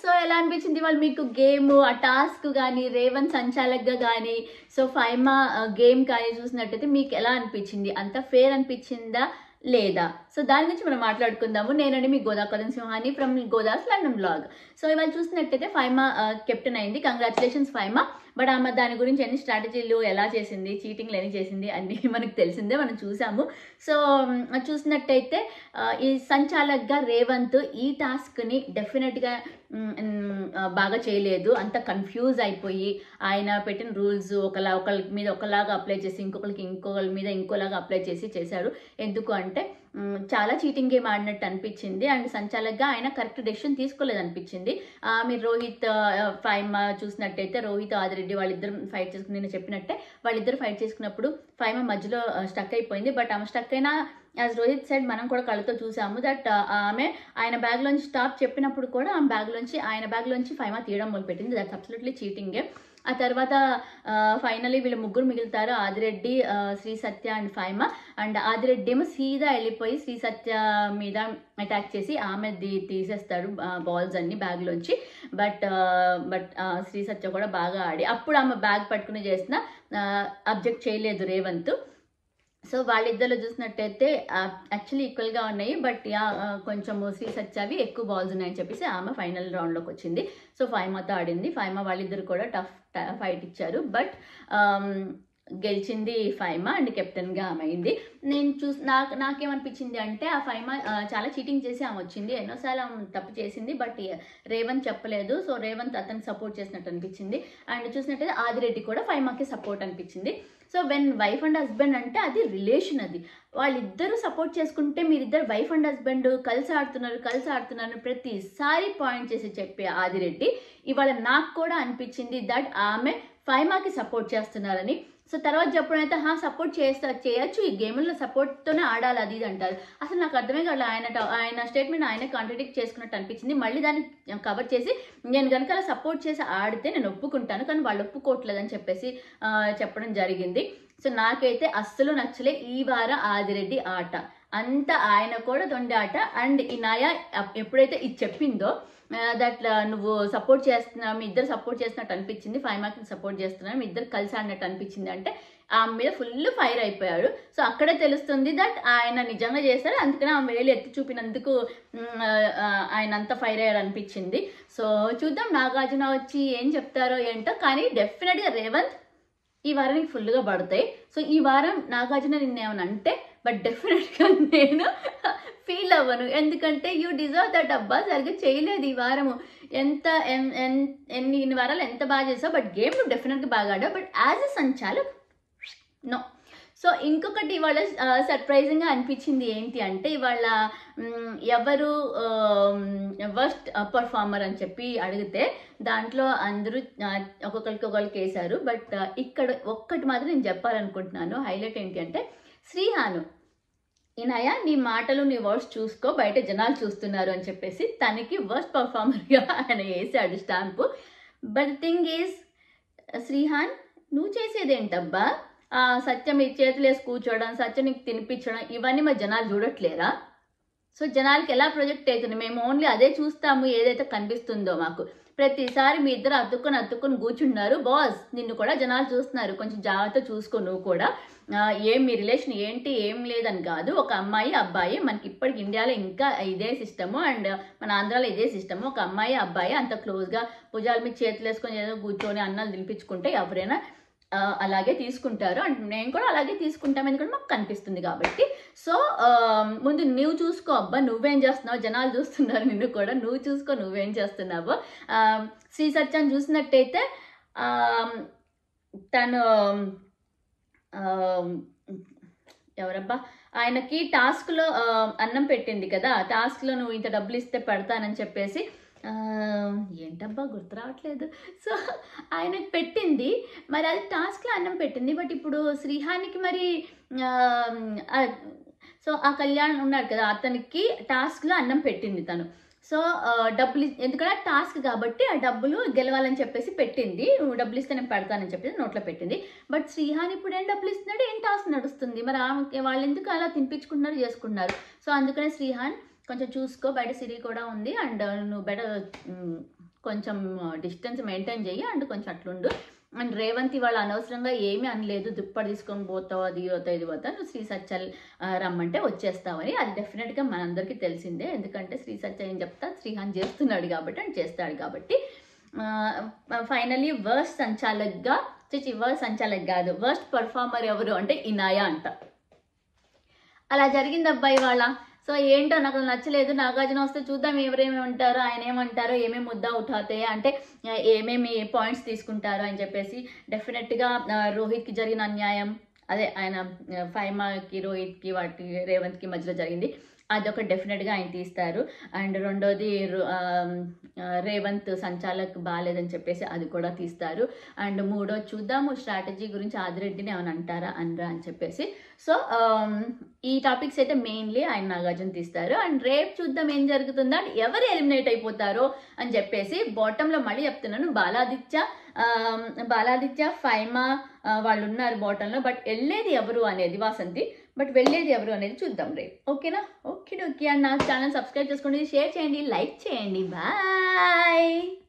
so ఎలా అనిపించింది వాళ్ళు మీకు గేమ్ ఆ టాస్క్ కానీ రేవన్ సంచాలక్గా కానీ సో ఫైమా గేమ్ కానీ చూసినట్టయితే మీకు ఎలా అనిపించింది అంత ఫేర్ అనిపించిందా లేదా సో దాని గురించి మనం మాట్లాడుకుందాము నేనండి మీ గోదా కదన్ సింహాని from Goda's London blog so ఇవాళ చూసినట్టయితే ఫైమా కెప్టెన్ అయింది కంగ్రాచులేషన్స్ ఫైమా బట్ ఆమె దాని గురించి ఎన్ని స్ట్రాటజీలు ఎలా చేసింది చీటింగ్లు ఎన్ని చేసింది అన్ని మనకు తెలిసిందే మనం చూసాము సో మ్, చూసినట్టయితే ఆ, ఈ సంచాలక్గా రేవంత్ ఈ టాస్క్ని డెఫినెట్గా మ్, మ్, ఆ, బాగా చేయలేదు అంత కన్ఫ్యూజ్ అయిపోయి ఆయన పెట్టిన రూల్స్ ఒకలా ఒకరి మీద ఒకలాగా అప్లై చేసి ఇంకొకరికి ఇంకొకరి మీద ఇంకోలాగా అప్లై చేసి చేశాడు ఎందుకు అంటే మ్, చాలా చీటింగ్ గేమ్ ఆడినట్టు అనిపించింది అండ్ సంచాలక్గా ఆయన కరెక్ట్ డెసిషన్ తీసుకోలేదు అనిపించింది ఆ, మీరు రోహిత్ ఫైమ్ చూసినట్టయితే రోహిత్ ఆదిరెడ్డి వాళ్ళిద్దరు ఫైట్ చేసుకుని నేను చెప్పినట్టే వాళ్ళిద్దరు ఫైట్ చేసుకున్నప్పుడు ఫైమ మధ్యలో స్టక్ అయిపోయింది బట్ ఆమె స్టక్ అయినా యాజ్ రోహిత్ సైడ్ మనం కూడా కళ్ళతో చూసాము దట్ ఆమె ఆయన బ్యాగ్లోంచి స్టాప్ చెప్పినప్పుడు కూడా ఆమె బ్యాగ్లోంచి ఆయన బ్యాగ్లోంచి ఫైమా తీయడం మొదలుపెట్టింది దట్స్ అబ్సల్యూట్లీ చీటింగే ఆ తర్వాత ఫైనలీ వీళ్ళు ముగ్గురు మిగులుతారు ఆదిరెడ్డి ఆ, శ్రీ సత్య అండ్ ఫైమా అండ్ ఆదిరెడ్డి ఏమో సీదా వెళ్ళిపోయి శ్రీ సత్య మీద అటాక్ చేసి ఆమె ది- తీసేస్తాడు బాల్స్ అన్ని బ్యాగ్లోంచి బట్ బట్ శ్రీ సత్య కూడా బాగా ఆడి అప్పుడు ఆమె బ్యాగ్ పట్టుకుని చేసిన అబ్జెక్ట్ చేయలేదు రేవంత్ సో వాళ్ళిద్దరు చూసినట్టయితే యాక్చువల్లీ ఈక్వల్గా ఉన్నాయి బట్ యా కొంచెం శ్రీ సత్యావి ఎక్కువ బాల్స్ ఉన్నాయని చెప్పేసి ఆమె ఫైనల్ రౌండ్లోకి వచ్చింది సో ఫైమాతో ఆడింది ఫైమా వాళ్ళిద్దరు కూడా టఫ్ ఫైట్ ఇచ్చారు బట్ గెలిచింది ఫైమా అండ్ కెప్టెన్గా ఆమె అయింది నేను చూసి నాకు నాకేమనిపించింది అంటే ఆ ఫైమా ఆ, చాలా చీటింగ్ చేసి ఆమె వచ్చింది ఎన్నోసార్లు ఆమె తప్పు చేసింది బట్ రేవంత్ చెప్పలేదు సో రేవంత్ అతనికి సపోర్ట్ చేసినట్టు అనిపించింది అండ్ చూసినట్టయితే ఆదిరెడ్డి కూడా ఫైమాకి సపోర్ట్ అనిపించింది so when wife and husband అంటే అది రిలేషన్ అది వాళ్ళిద్దరూ సపోర్ట్ చేసుకుంటే మీరిద్దరు వైఫ్ అండ్ హస్బెండ్ కలిసి ఆడుతున్నారు కలిసి ఆడుతున్నారు ప్రతిసారి పాయింట్ చేసి చెప్పే ఆదిరెడ్డి ఇవాళ నాకు కూడా అనిపించింది దట్ ఆమె ఫైమాకి సపోర్ట్ చేస్తున్నారని సో తర్వాత చెప్పడమైతే హా సపోర్ట్ చేస్తా చేయొచ్చు ఈ గేమ్లో సపోర్ట్తోనే ఆడాలి అది ఇది అంటారు అసలు నాకు అర్థమే కాదు ఆయన ట- ఆయన స్టేట్మెంట్ ఆయన కాంట్రడిక్ట్ చేసుకున్నట్టు అనిపించింది మళ్ళీ దాన్ని కవర్ చేసి నేను కనుక అలా సపోర్ట్ చేసి ఆడితే నేను ఒప్పుకుంటాను కానీ వాళ్ళు ఒప్పుకోవట్లేదని చెప్పేసి ఆ, చెప్పడం జరిగింది సో నాకైతే అస్సలు నచ్చలే ఈ వారం ఆదిరెడ్డి ఆట అంత ఆయన కూడా దొండి ఆట అండ్ ఈ నాయ అప్- ఎప్పుడైతే ఇది చెప్పిందో దట్ నువ్వు సపోర్ట్ చేస్తున్నావు మీ ఇద్దరు సపోర్ట్ చేస్తున్నట్టు అనిపించింది ఫైవ్ మార్క్స్ సపోర్ట్ చేస్తున్నావు మీ ఇద్దరు కలిసి ఆడినట్టు అనిపించింది అంటే ఆమె మీద ఫుల్ ఫైర్ అయిపోయాడు సో అక్కడే తెలుస్తుంది దట్ ఆయన నిజంగా చేశారు అందుకనే ఆమె వేలు ఎత్తి చూపినందుకు మ్, ఆ, ఆయన అంత ఫైర్ అయ్యాడు అనిపించింది సో చూద్దాం నాగార్జున వచ్చి ఏం చెప్తారో ఏంటో కానీ డెఫినెట్గా రేవంత్ ఈ వారం నీకు ఫుల్గా పడతాయి సో ఈ వారం నాగార్జున నిన్నేమని అంటే బట్ డెఫినెట్గా నేను ఫీల్ అవ్వను ఎందుకంటే యూ డిజర్వ్ దట్ అబ్బా సరిగ్గా చేయలేదు ఈ వారము ఎంత ఎన్- ఎన్- ఎన్ని ఇన్ని వారాలు ఎంత బాగా చేసావు బట్ గేమ్ నువ్వు డెఫినెట్గా బాగా ఆడావు but as a sanchalak no so ఇంకొకటి ఇవాళ సర్ప్రైజింగ్గా అనిపించింది ఏంటి అంటే ఇవాళ మ్, ఎవరు వర్స్ట్ పర్ఫార్మర్ అని చెప్పి అడిగితే దాంట్లో అందరూ ఆ, ఒక్కొక్కరికి ఒకరికి వేశారు బట్ ఇక్కడ ఒక్కటి మాత్రం నేను చెప్పాలనుకుంటున్నాను హైలైట్ ఏంటి అంటే శ్రీహాను ఇనయ నీ మాటలు నీ వర్డ్స్ చూసుకో బయట జనాలు చూస్తున్నారు అని చెప్పేసి తనకి వర్స్ట్ పర్ఫార్మర్గా ఆయన వేసాడు stamp but thing is Srihan నువ్వు చేసేదేంటబ్బా ఆ, సత్యం ఈ చేతులు వేసి కూర్చోవడం సత్యం నీకు తినిపించడం ఇవన్నీ మరి జనాలు చూడట్లేరా సో జనాలకి ఎలా ప్రొజెక్ట్ అవుతుంది మేము ఓన్లీ అదే చూస్తాము ఏదైతే కనిపిస్తుందో మాకు ప్రతిసారి మీ ఇద్దరు అతుక్కొని అతుక్కొని కూర్చున్నారు బాస్ నిన్ను కూడా జనాలు చూస్తున్నారు కొంచెం జాగ్రత్త చూసుకో నువ్వు కూడా ఆ, ఏం మీ రిలేషన్ ఏంటి ఏం లేదని కాదు ఒక అమ్మాయి అబ్బాయి మనకి ఇప్పటికి ఇండియాలో ఇంకా ఇదే సిస్టము అండ్ మన ఆంధ్రాలో ఇదే సిస్టము ఒక అమ్మాయి అబ్బాయి అంత క్లోజ్గా భుజాల మీద చేతులు వేసుకొని ఏదో కూర్చొని అన్నాలు తినిపించుకుంటే ఎవరైనా ఆ, అలాగే తీసుకుంటారు అండ్ నేను కూడా అలాగే తీసుకుంటాం ఎందుకంటే మాకు కనిపిస్తుంది కాబట్టి సో ఆ, ముందు నువ్వు చూసుకో అబ్బా నువ్వేం చేస్తున్నావు జనాలు చూస్తున్నారు నిన్ను కూడా నువ్వు చూసుకో నువ్వేం చేస్తున్నావు ఆ, శ్రీ సత్యం చూసినట్టయితే ఆ, తను ఆ, ఎవరబ్బా ఆయనకి టాస్క్లో ఆ, అన్నం పెట్టింది కదా టాస్క్లో నువ్వు ఇంత డబ్బులు ఇస్తే పెడతానని చెప్పేసి ఆ, ఏంటబ్బా గుర్తు రావట్లేదు సో ఆయనకు పెట్టింది మరి అది టాస్క్లో అన్నం పెట్టింది బట్ ఇప్పుడు శ్రీహానికి మరి ఆ, ఆ, సో ఆ కళ్యాణ్ ఉన్నాడు కదా అతనికి టాస్క్లో అన్నం పెట్టింది తను సో ఆ, డబ్బులు ఇ- ఎందుకంటే టాస్క్ కాబట్టి ఆ డబ్బులు గెలవాలని చెప్పేసి పెట్టింది నువ్వు డబ్బులు ఇస్తే నేను పెడతానని చెప్పేసి నోట్లో పెట్టింది బట్ శ్రీహాన్ ఇప్పుడు ఏం డబ్బులు ఇస్తున్నాడు ఏం టాస్క్ నడుస్తుంది మరి ఆమె వాళ్ళు ఎందుకు అలా తినిపించుకుంటున్నారు చేసుకుంటున్నారు సో అందుకనే శ్రీహాన్ కొంచెం చూసుకో బయట సిరి కూడా ఉంది అండ్ నువ్వు బెటర్ కొంచెం డిస్టెన్స్ మెయింటైన్ చెయ్యి అండ్ కొంచెం అట్లుండు అండ్ రేవంత్ ఇవాళ అనవసరంగా ఏమీ అనలేదు దుప్పటి తీసుకొని పోతావు అది పోతావు ఇది పోతావు నువ్వు శ్రీ సత్యాలు ఆ, రమ్మంటే వచ్చేస్తావని అది డెఫినెట్గా మనందరికీ తెలిసిందే ఎందుకంటే శ్రీ సత్య ఏం చెప్తా శ్రీహాన్ చేస్తున్నాడు కాబట్టి అండ్ చేస్తాడు కాబట్టి ఫైనలీ వర్స్ట్ సంచాలక్గా చిచి వర్స్ట్ సంచాలక్ కాదు వర్స్ట్ పర్ఫార్మర్ ఎవరు అంటే ఇనాయా అంట అలా జరిగింది అబ్బాయి వాళ్ళ సో ఏంటో నాకు నచ్చలేదు నాగార్జున వస్తే చూద్దాం ఎవరేమి ఉంటారో ఆయన ఏమంటారో ఏమేమి ముద్దా ఉఠాతాయి అంటే ఆ, ఏమేమి పాయింట్స్ తీసుకుంటారో అని చెప్పేసి డెఫినెట్గా ఆ, రోహిత్కి జరిగిన అన్యాయం అదే ఆయన ఆ, ఫైమాకి రోహిత్కి వాటి రేవంత్కి మధ్యలో జరిగింది అదొక డెఫినెట్గా ఆయన తీస్తారు అండ్ రెండోది రు- ఆ, ఆ, రేవంత్ సంచాలక్ బాగాలేదని చెప్పేసి అది కూడా తీస్తారు అండ్ మూడో చూద్దాము స్ట్రాటజీ గురించి ఆదిరెడ్డిని ఏమైనా అంటారా అనరా అని చెప్పేసి సో ఆమ్, ఈ టాపిక్స్ అయితే మెయిన్లీ ఆయన నాగార్జున తీస్తారు అండ్ రేపు చూద్దాం ఏం జరుగుతుందో అండ్ ఎవరు ఎలిమినేట్ అయిపోతారో అని చెప్పేసి బాటంలో మళ్ళీ చెప్తున్నాను బాలాదిత్య ఆమ్, బాలాదిత్య ఫైమా ఆ, వాళ్ళు ఉన్నారు బాటంలో బట్ వెళ్ళేది ఎవరు అనేది వాసంతి బట్ వెళ్ళేది ఎవరు అనేది చూద్దాం రేపు ఓకేనా ఓకే ఓకే అండ్ నా ఛానల్ సబ్స్క్రైబ్ చేసుకోండి షేర్ చేయండి లైక్ చేయండి బాయ్